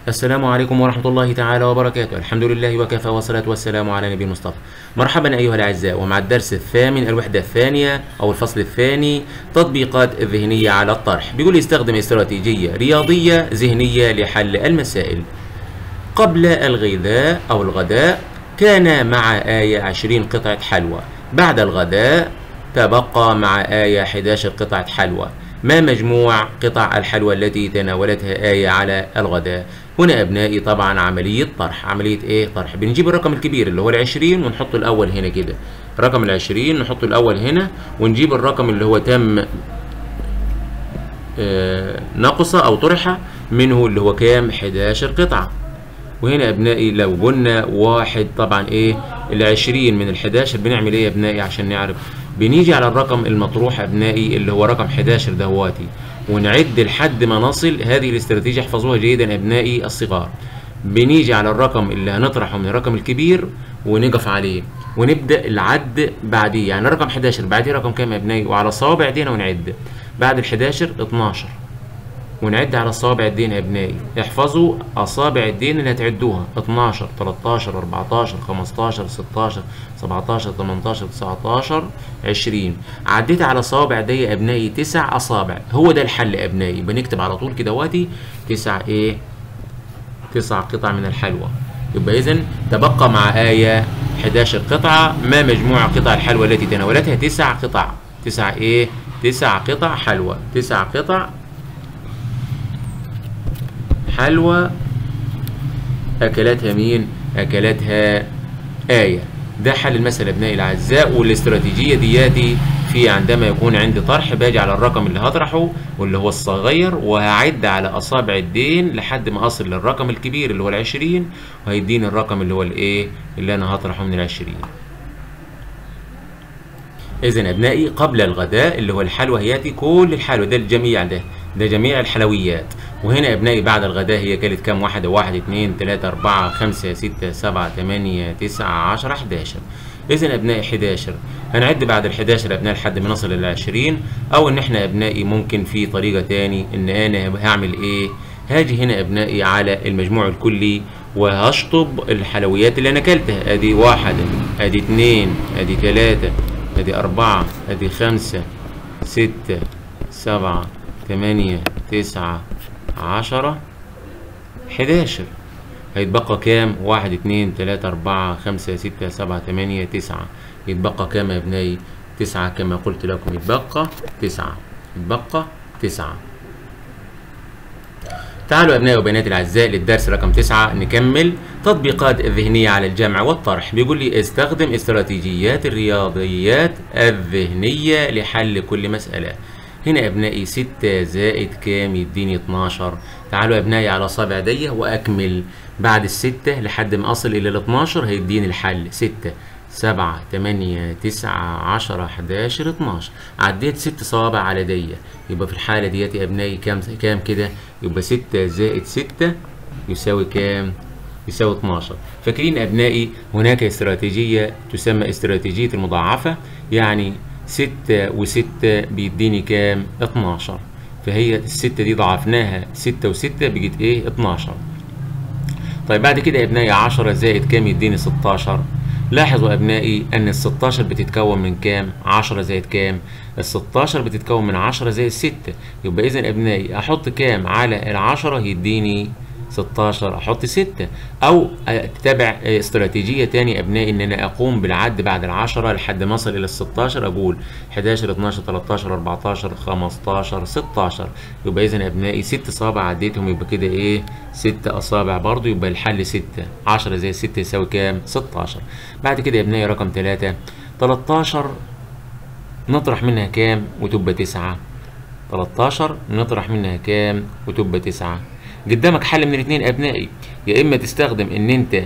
السلام عليكم ورحمة الله تعالى وبركاته الحمد لله وكفى والصلاة والسلام على نبي المصطفى مرحبا أيها الأعزاء ومع الدرس الثامن الوحدة الثانية أو الفصل الثاني تطبيقات الذهنية على الطرح بيقول يستخدم استراتيجية رياضية ذهنية لحل المسائل قبل الغذاء أو الغداء كان مع آية 20 قطعة حلوى بعد الغداء تبقى مع آية 11 قطعة حلوى ما مجموع قطع الحلوى التي تناولتها آية على الغداء هنا أبنائي طبعا عملية طرح عملية إيه طرح بنجيب الرقم الكبير اللي هو العشرين ونحط الأول هنا كده رقم العشرين نحط الأول هنا ونجيب الرقم اللي هو تم آه نقص أو طرح منه اللي هو كام 11 قطعة وهنا أبنائي لو قلنا واحد طبعا إيه العشرين من الحداشر بنعمل إيه يا أبنائي عشان نعرف بنيجي على الرقم المطروح أبنائي اللي هو رقم 11 دهواتي ونعد لحد ما نصل هذه الاستراتيجية احفظوها جيدا أبنائي الصغار بنيجي على الرقم اللي هنطرحه من الرقم الكبير ونقف عليه ونبدأ العد بعديه يعني رقم 11 بعديه رقم كام يا أبنائي وعلى صوابع ايدينا ونعد بعد ال 11 12 ونعد على الصوابع الدين يا ابنائي احفظوا اصابع الدين اللي هتعدوها 12 13 14 15 16 17 18 19 20 عديت على الصوابع دي يا ابنائي تسع اصابع هو ده الحل يا ابنائي بنكتب على طول كده واتي تسع ايه تسع قطع من الحلوى يبقى اذا تبقى مع آية 11 قطعة ما مجموع قطع الحلوى التي تناولتها تسع قطع تسع ايه تسع قطع حلوى تسع قطع حلوى أكلتها مين؟ أكلتها آية ده حل المسألة أبنائي الأعزاء والاستراتيجية دياتي في عندما يكون عندي طرح باجي على الرقم اللي هطرحه واللي هو الصغير وهعد على أصابع الدين لحد ما أصل للرقم الكبير اللي هو العشرين وهيديني الرقم اللي هو الإيه؟ اللي أنا هطرحه من العشرين إذا أبنائي قبل الغداء اللي هو الحلوى ياتي كل الحلوى ده الجميع ده ده جميع الحلويات وهنا ابنائي بعد الغداء هي كانت كام واحدة واحد اتنين تلاتة أربعة خمسة ستة سبعة تمانية تسعة عشرة حداشر إذا أبنائي حداشر هنعد بعد الحداشر أبنائي لحد ما نصل للعشرين أو إن إحنا أبنائي ممكن في طريقة تاني إن أنا هعمل إيه هاجي هنا أبنائي على المجموع الكلي وهشطب الحلويات اللي أنا أكلتها أدي واحد أدي اتنين أدي تلاتة أدي أربعة أدي خمسة ستة سبعة تمانية تسعة عشرة حداشر هيتبقى كام واحد اتنين تلاتة أربعة خمسة ستة سبعة تمانية تسعة يتبقى كام يا ابنائي تسعة كما قلت لكم يتبقى تسعة يتبقى تسعة تعالوا أبنائي وبناتي الأعزاء للدرس رقم تسعة نكمل تطبيقات الذهنية على الجمع والطرح بيقول لي استخدم استراتيجيات الرياضيات الذهنية لحل كل مسألة هنا أبنائي ستة زائد كام يديني اتناشر تعالوا أبنائي على صابع دي وأكمل بعد الستة لحد ما أصل إلى الاتناشر هيديني الحل ستة سبعة تمانية تسعة عشرة حداشر اتناشر عديت ست صوابع على دي يبقى في الحالة ديت يا أبنائي كام كام كده يبقى ستة زائد ستة يساوي كام يساوي 12 فاكرين أبنائي هناك استراتيجية تسمى استراتيجية المضاعفة يعني ستة وستة بيديني كام؟ اتناشر فهي الستة دي ضعفناها ستة وستة بقت ايه؟ اتناشر طيب بعد كده يا ابنائي عشرة زائد كام يديني ستاشر لاحظوا أبنائي أن الستاشر بتتكون من كام؟ عشرة زائد كام؟ الستاشر بتتكون من عشرة زائد ستة يبقى إذا أبنائي أحط كام على العشرة يديني 16 احط 6 او اتبع استراتيجيه تاني ابنائي ان انا اقوم بالعد بعد العشرة لحد ما اصل الى ال 16 اقول 11 12 13 14 15 16 يبقى اذا ابنائي ست صوابع عديتهم يبقى كده ايه 6 اصابع برضو يبقى الحل 6 10 زي 6 يساوي كام 16 بعد كده يا ابنائي رقم 3 13 نطرح منها كام وتبقى 9 13 نطرح منها كام وتبقى 9 قدامك حل من الاثنين ابنائي يا اما تستخدم ان انت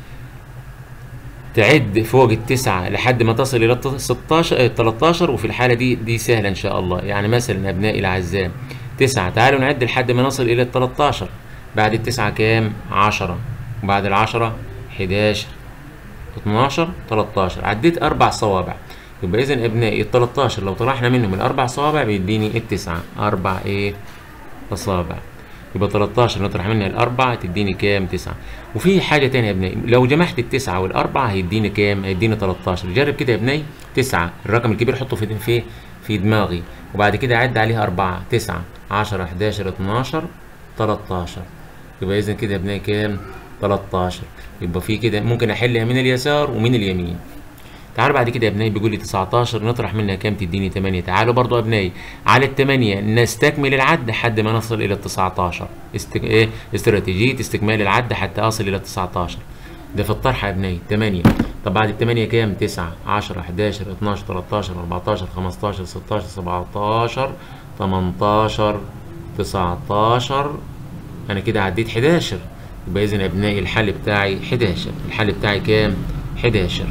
تعد فوق التسعة لحد ما تصل الى 16 13 وفي الحالة دي دي سهلة ان شاء الله يعني مثلا ابنائي الاعزاء تسعة تعالوا نعد لحد ما نصل الى 13 بعد التسعة كام 10 وبعد العشرة 11 12 13 عديت اربع صوابع يبقى اذا ابنائي ال 13 لو طرحنا منهم الاربع صوابع بيديني التسعة اربع ايه اصابع يبقى 13 نطرح منها الأربعة تديني كام؟ 9 وفي حاجة تانية يا ابني لو جمعت التسعة والأربعة هيديني كام؟ هيديني 13 جرب كده يا ابني 9 الرقم الكبير حطه في في في دماغي وبعد كده عد عليها 4 9 10 11 12 13 يبقى إذا كده يا ابني كام؟ 13 يبقى في كده ممكن أحلها من اليسار ومن اليمين تعالوا بعد كده يا ابنائي بيقول لي 19 نطرح منها كام تديني 8 تعالوا برضو يا ابنائي على ال 8 نستكمل العد لحد ما نصل الى ال 19 استك... ايه استراتيجيه استكمال العد حتى اصل الى 19 ده في الطرح يا ابنائي 8 طب بعد ال 8 كام 9 10 11 12 13 14 15 16 17 18 19 انا كده عديت 11 يبقى اذا يا ابنائي الحل بتاعي 11 الحل بتاعي كام 11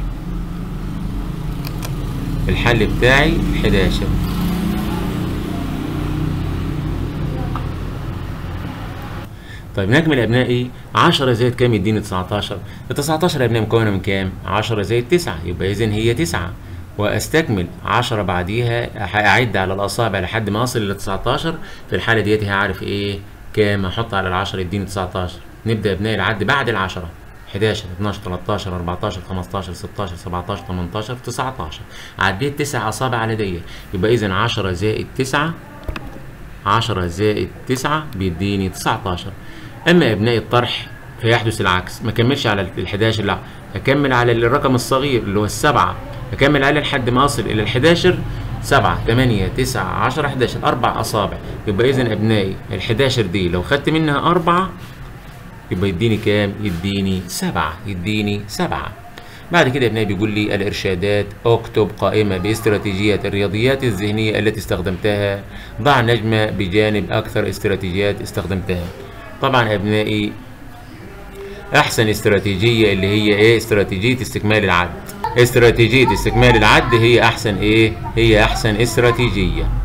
الحل بتاعي 11 طيب نكمل يا ابنائي 10 زائد كام يديني 19 ال 19 يا ابنائي مكونه من كام 10 زائد 9 يبقى اذا هي 9 واستكمل 10 بعديها اعد على الاصابع لحد ما اصل ل 19 في الحاله ديت هعرف ايه كام احط على ال 10 يديني 19 نبدا يا ابنائي العد بعد ال 10 11 12 13 14 15 16 17 18 19 عديت 9 اصابع على دي يبقى اذا 10 زائد 9 10 زائد 9 بيديني 19 اما ابناء الطرح فيحدث العكس ما كملش على ال 11 لا اكمل على الرقم الصغير اللي هو السبعه اكمل عليه لحد ما اصل الى ال 11 7 8 9 10 11 اربع اصابع يبقى اذا ابنائي ال 11 دي لو خدت منها اربعه يبقى يديني كام؟ يديني سبعة يديني سبعة بعد كده ابنائي بيقول لي الإرشادات اكتب قائمة باستراتيجيات الرياضيات الذهنية التي استخدمتها ضع نجمة بجانب أكثر استراتيجيات استخدمتها طبعا أبنائي أحسن استراتيجية اللي هي إيه؟ استراتيجية استكمال العد استراتيجية استكمال العد هي أحسن إيه؟ هي أحسن استراتيجية